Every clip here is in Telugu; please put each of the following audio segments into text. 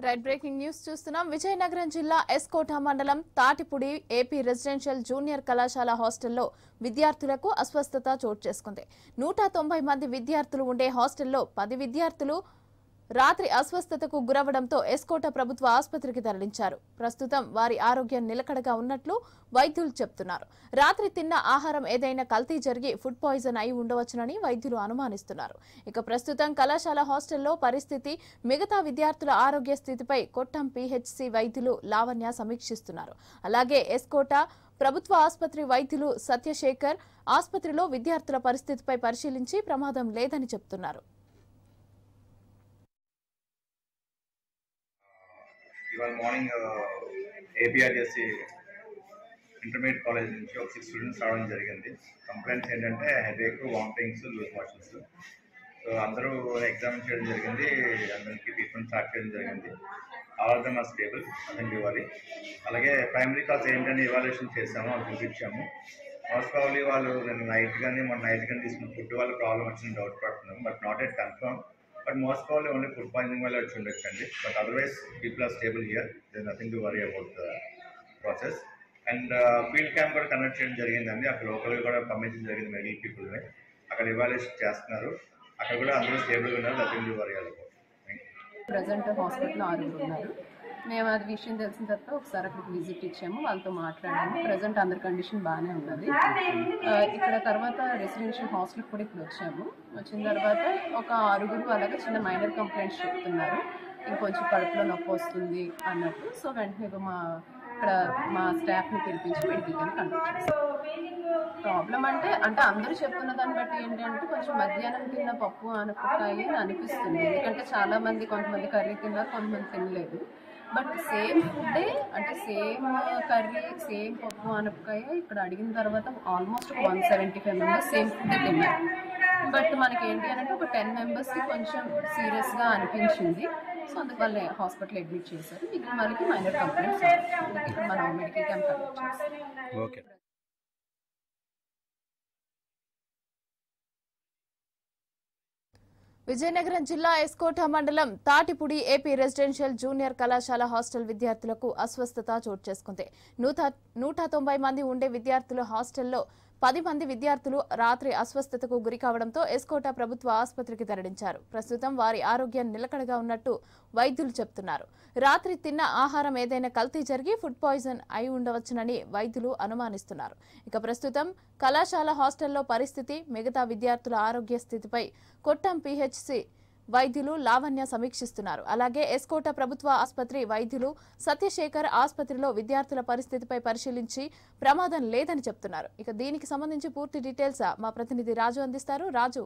రైట్ బ్రేకింగ్ న్యూస్ చూస్తున్నాం విజయనగరం జిల్లా ఎస్కోట మండలం తాటిపుడి ఏపీ రెసిడెన్షియల్ జూనియర్ కళాశాల హాస్టల్లో విద్యార్థులకు అస్వస్థత చోటు చేసుకుంది నూట తొంభై మంది విద్యార్థులు ఉండే హాస్టల్లో పది విద్యార్థులు రాత్రి అస్వస్థతకు గురవడంతో ఎస్కోట ప్రభుత్వ ఆసుపత్రికి తరలించారు ప్రస్తుతం వారి ఆరోగ్యం నిలకడగా ఉన్నట్లు వైద్యులు చెప్తున్నారు రాత్రి తిన్న ఆహారం ఏదైనా కల్తీ జరిగి ఫుడ్ పాయిజన్ అయి ఉండవచ్చునని వైద్యులు అనుమానిస్తున్నారు ఇక ప్రస్తుతం కళాశాల హాస్టల్లో పరిస్థితి మిగతా విద్యార్థుల ఆరోగ్య స్థితిపై కొట్టం పీహెచ్సి వైద్యులు లావణ్య సమీక్షిస్తున్నారు అలాగే ఎస్కోట ప్రభుత్వ ఆసుపత్రి వైద్యులు సత్యశేఖర్ ఆసుపత్రిలో విద్యార్థుల పరిస్థితిపై పరిశీలించి ప్రమాదం లేదని చెప్తున్నారు ఇవాళ మార్నింగ్ ఏపీఆర్ఎస్సి ఇంటర్మీడియట్ కాలేజ్ నుంచి ఒక సిక్స్ స్టూడెంట్స్ రావడం జరిగింది కంప్లైంట్స్ ఏంటంటే headache vomitings loose motions so అందరూ ఎగ్జామిన్ చేయడం జరిగింది అందరికీ ట్రీట్మెంట్ స్టార్ట్ చేయడం జరిగింది all of them are stable అదని ఇవ్వాలి అలాగే ప్రైమరీ కాల్స్ ఏంటని ఇవాల్యుయేషన్ చేసాము అది చూపించాము మోస్ట్ ప్రాబ్లీ వాళ్ళు నేను నైట్ కానీ మన నైట్ కానీ తీసుకున్న ఫుడ్ వల్ల ప్రాబ్లం వచ్చింది డౌట్ పడుతున్నాం but not yet confirm but most probably only food poisoning వల్ల వచ్చి ఉండొచ్చు అండి but otherwise people are stable here they nothing to worry about the process and field camp కూడా కండక్ట్ చేయడం జరిగిందండి అక్కడ లోకల్గా కూడా పంపించడం జరిగింది మెడికల్ పీపుల్ని అక్కడ ఇవాల్యుయేషన్ చేస్తున్నారు అక్కడ కూడా అందరూ స్టేబుల్గా ఉన్నారు nothing to worry about thank you present హాస్పిటల్లో ఆరుగురు ఉన్నారు మేము అది విషయం తెలిసిన తర్వాత ఒకసారి అక్కడికి విజిట్ ఇచ్చాము వాళ్ళతో మాట్లాడాము ప్రజెంట్ అందరి కండిషన్ బాగానే ఉన్నది ఆ, ఇక్కడ తర్వాత రెసిడెన్షియల్ హాస్టల్కి కూడా ఇప్పుడు వచ్చాము వచ్చిన తర్వాత ఒక ఆరుగురు అలాగే చిన్న మైనర్ కంప్లైంట్స్ చెప్తున్నారు ఇంకొంచెం కడుపులో నొప్పి వస్తుంది అన్నట్టు సో వెంటనే ఇక మా ఇక్కడ మా స్టాఫ్ని పిలిపించి మెడికల్ క్యాంప్ కండక్ట్ చేస్తాం ప్రాబ్లం అంటే అంటే అందరూ చెప్తున్న దాన్ని బట్టి ఏంటంటే కొంచెం మధ్యాహ్నం తిన్న పప్పు అనపకాయ అని అనిపిస్తుంది ఎందుకంటే చాలా మంది కొంతమంది కర్రీ తిన్నారు కొంతమంది తినలేదు బట్ సేమ్ ఫుడ్డే అంటే సేమ్ కర్రీ సేమ్ పప్పు అనపకాయ ఇక్కడ అడిగిన తర్వాత almost one seventy five members same food తిన్నారు బట్ మనకి ఏంటి అని అంటే ఒక టెన్ మెంబర్స్కి కొంచెం సీరియస్గా అనిపించింది సో అందువల్ల హాస్పిటల్ అడ్మిట్ చేశారు మిగిలిన వాళ్ళకి మైనర్ కంప్లైంట్స్ ఇక్కడ మనం మెడికల్ క్యాంప్ కండక్ట్ చేస్తాం ఓకే విజయనగరం జిల్లా ఎస్కోట మండలం తాటిపుడి ఏపీ రెసిడెన్షియల్ జూనియర్ కళాశాల హాస్టల్ విద్యార్థులకు అస్వస్థత చోటు చేసుకుంది నూట నూట తొంభై మంది ఉండే విద్యార్థుల హాస్టల్లో పది మంది విద్యార్థులు రాత్రి అస్వస్థతకు గురి కావడంతో ఎస్కోట ప్రభుత్వ ఆసుపత్రికి తరలించారు ప్రస్తుతం వారి ఆరోగ్యం నిలకడగా ఉన్నట్టు వైద్యులు చెప్తున్నారు రాత్రి తిన్న ఆహారం ఏదైనా కల్తీ జరిగి ఫుడ్ పాయిజన్ అయి ఉండవచ్చునని వైద్యులు అనుమానిస్తున్నారు ఇక ప్రస్తుతం కళాశాల హాస్టల్లో పరిస్థితి మిగతా విద్యార్థుల ఆరోగ్య స్థితిపై కొట్టం పీహెచ్సి వైద్యులు లావణ్య సమీక్షిస్తున్నారు అలాగే ఎస్కోట ప్రభుత్వ ఆసుపత్రి వైద్యులు సత్యశేఖర్ ఆసుపత్రిలో విద్యార్థుల పరిస్థితిపై పరిశీలించి ప్రమాదం లేదని చెప్తున్నారు ఇక దీనికి సంబంధించి పూర్తి డీటెయిల్స్ మా ప్రతినిధి రాజు అందిస్తారు రాజు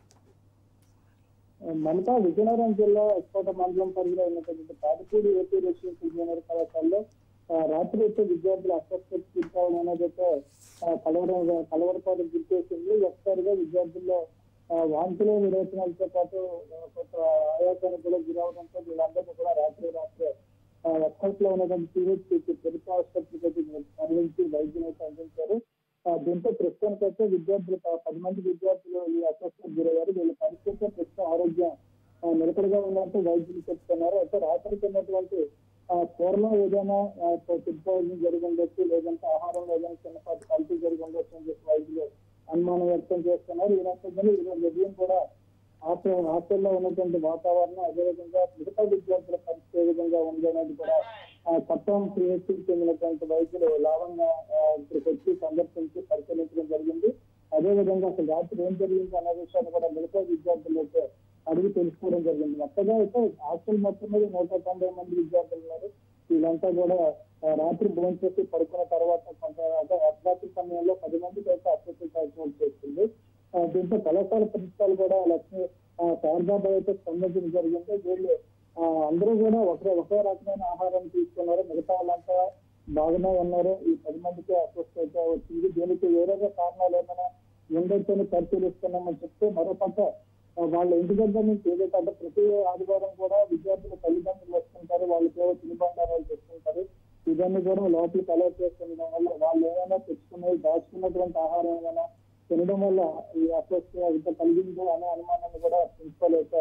మనతో విజయనగరం జిల్లా ఎక్కోట మండలం పరిధిలో ఉన్నటువంటి తాటిపూడి ఏపీ రెసిడెన్షియల్ జూనియర్ కళాశాలలో ఆ, రాత్రి అయితే విద్యార్థులు అస్వస్థత గురికావడం అనేది అయితే ఆ, కలవరం కలవరపాటు గుర్తేసింది ఒకసారిగా విద్యార్థుల్లో ఆ, వాంతులు విరోచనాలతో పాటు ఆ, కొంత ఆయాసానికి కూడా గురవడంతో వీళ్ళందరినీ కూడా రాత్రి రాత్రి ఎక్సైట్ లో ఉన్నటువంటి పిహెచ్సి ప్రభుత్వ ఆసుపత్రికి అయితే తరలించి వైద్యులు అయితే అందించారు ఆ, దీంతో ప్రస్తుతానికి అయితే విద్యార్థులు ప- పది మంది విద్యార్థులు ఈ అస్వస్థతకు గురయ్యారు వీళ్ళ పరిస్థితి ప్రస్తుతం ఆరోగ్యం ఆ, నిలకడగా ఉన్నట్టు వైద్యులు చెప్తున్నారు అయితే రాత్రికి ఉన్నటువంటి ఆ, కూరలో ఏదైనా ఫుడ్ పాయిజన్ జరిగి ఉండొచ్చు లేదంటే ఆహారంలో ఏదైనా చిన్నపాటి కల్తీ జరిగి ఉండొచ్చు అని చెప్పి వైద్యులు అనుమానం వ్యక్తం చేస్తున్నారు ఈ నేపథ్యంలో ఈరోజు ఉదయం కూడా హాస్టల్ హాస్టల్లో ఉన్నటువంటి వాతావరణం అదేవిధంగా మిగతా విద్యార్థుల పరిస్థితి ఏ విధంగా ఉంది అనేది కూడా ఆ, చట్టం పిహెచ్సికి చెందినటువంటి వైద్యులు లావణ్య ఆ, ఇక్కడికి వచ్చి సందర్శించి పరిశీలించడం జరిగింది అదేవిధంగా అసలు రాత్రి ఏం జరిగింది అనే విషయాన్ని కూడా మిగతా విద్యార్థులు అయితే అడిగి తెలుసుకోవడం జరిగింది మొత్తగా అయితే హాస్టల్ మొత్తం మీద నూట తొంభై మంది విద్యార్థులు ఉన్నారు వీళ్ళంతా కూడా ఆ, రాత్రి భోజనం చేసి పడుకున్న తర్వాత కొంత అంటే అర్ధరాత్రి సమయంలో పది మందికి అయితే అస్వస్థత చోటు చేస్తుంది ఆ, దీంతో కళాశాల ప్రిన్సిపాల్ కూడా లక్ష్మి ఆ, శారదాబాయ్ అయితే స్పందించడం జరిగింది వీళ్ళు ఆ, అందరూ కూడా ఒకే ఒకే రకమైన ఆహారం తీసుకున్నారు మిగతా వాళ్ళంతా బాగానే ఉన్నారు ఈ పది మందికి అస్వస్థత వచ్చింది దీనికి వేరే కారణాలు ఏమైనా ఉండొచ్చని పరిశీలిస్తున్నామని చెప్తే మరోపక్క ఆ, వాళ్ళ ఇంటి దగ్గర నుంచి ఏదైతే అంటే ప్రతి ఆదివారం కూడా విద్యార్థుల తల్లిదండ్రులు వస్తుంటారు వాళ్ళకి ఏవో తినుబండారాలు తెచ్చుకుంటారు ఇవన్నీ కూడా లోపలికి అలౌట్ చేస్తుండడం వల్ల వాళ్ళు ఏమైనా తెచ్చుకున్నది దాచుకున్నటువంటి ఆహారం ఏమైనా తినడం వల్ల ఈ అస్వస్థ ఇంత కలిగిందో అనే అనుమానాన్ని కూడా ప్రిన్సిపల్ అయితే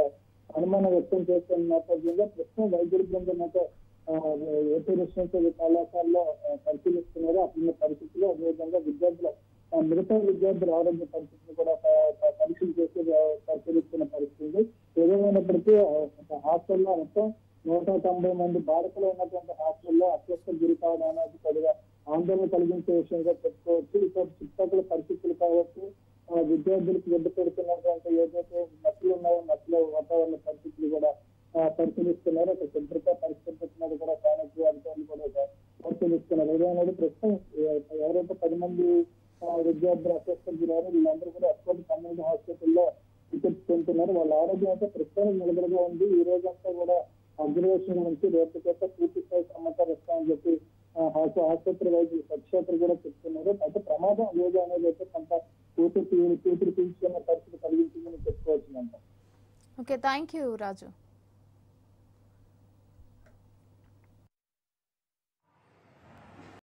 అనుమానం వ్యక్తం చేస్తున్న నేపథ్యంలో ప్రస్తుతం వైద్యుల బృందం అయితే ఆ, ఏపీ రెసిడెన్షియల్ కళాశాలలో ఆ, పరిశీలిస్తున్నారు అప్పుడున్న పరిస్థితుల్లో అదేవిధంగా విద్యార్థుల ఆ, మిగతా విద్యార్థుల ఆరోగ్య పరిస్థితిని కూడా ప- ప- పరీక్షలు చేసి ఆ, పరిశీలిస్తున్న పరిస్థితి ఏదేమైనప్పటికీ ఆ, ఒక హాస్టల్లో మొత్తం నూట తొంభై మంది బాలికలు ఉన్నటువంటి హాస్టల్లో అస్వస్థ గురి కావడం అనేది కొద్దిగా ఆందోళన కలిగించే విషయంగా చెప్పుకోవచ్చు ఇక్కడ చుట్టుపక్కల పరిస్థితులు కావచ్చు ఆ, విద్యార్థులకు వెంట పెడుతున్నటువంటి ఏదైతే నచ్చులు ఉన్నాయో నచ్చుల వాతావరణ పరిస్థితులు కూడా ఆ, పరిశీలిస్తున్నారు ఒక భద్రతా పరిస్థితులు కూడా స్థానిక అధికారులు కూడా ఇక్కడ పరిశీలిస్తున్నారు ఏదైనా ప్రస్తుతం ఎ- ఎవరైతే పది మంది ఆ, విద్యార్థులు అస్వస్థత గురయ్యారో వీళ్ళందరూ కూడా అటువంటి కమ్యూనిటీ హాస్పిటల్లో చికిత్స పొందుతున్నారు వాళ్ళ ఆరోగ్యం అయితే ప్రస్తుతానికి నిలబడిగా ఉంది ఈ రోజంతా కూడా అబ్జర్వేషన్ నుంచి రేపు చేత పూర్తి స్థాయి సమాచారం ఇస్తామని చెప్పి ఆ, ఆసు- ఆసుపత్రి వైద్యులు సత్యాత్రి కూడా చెప్తున్నారు అయితే ప్రమాదం లేదు అనేది అయితే కొంత కూతురు కూతురు పీల్చుకున్న పరిస్థితి కలిగించిందని చెప్పుకోవచ్చు ఓకే థ్యాంక్ యూ రాజు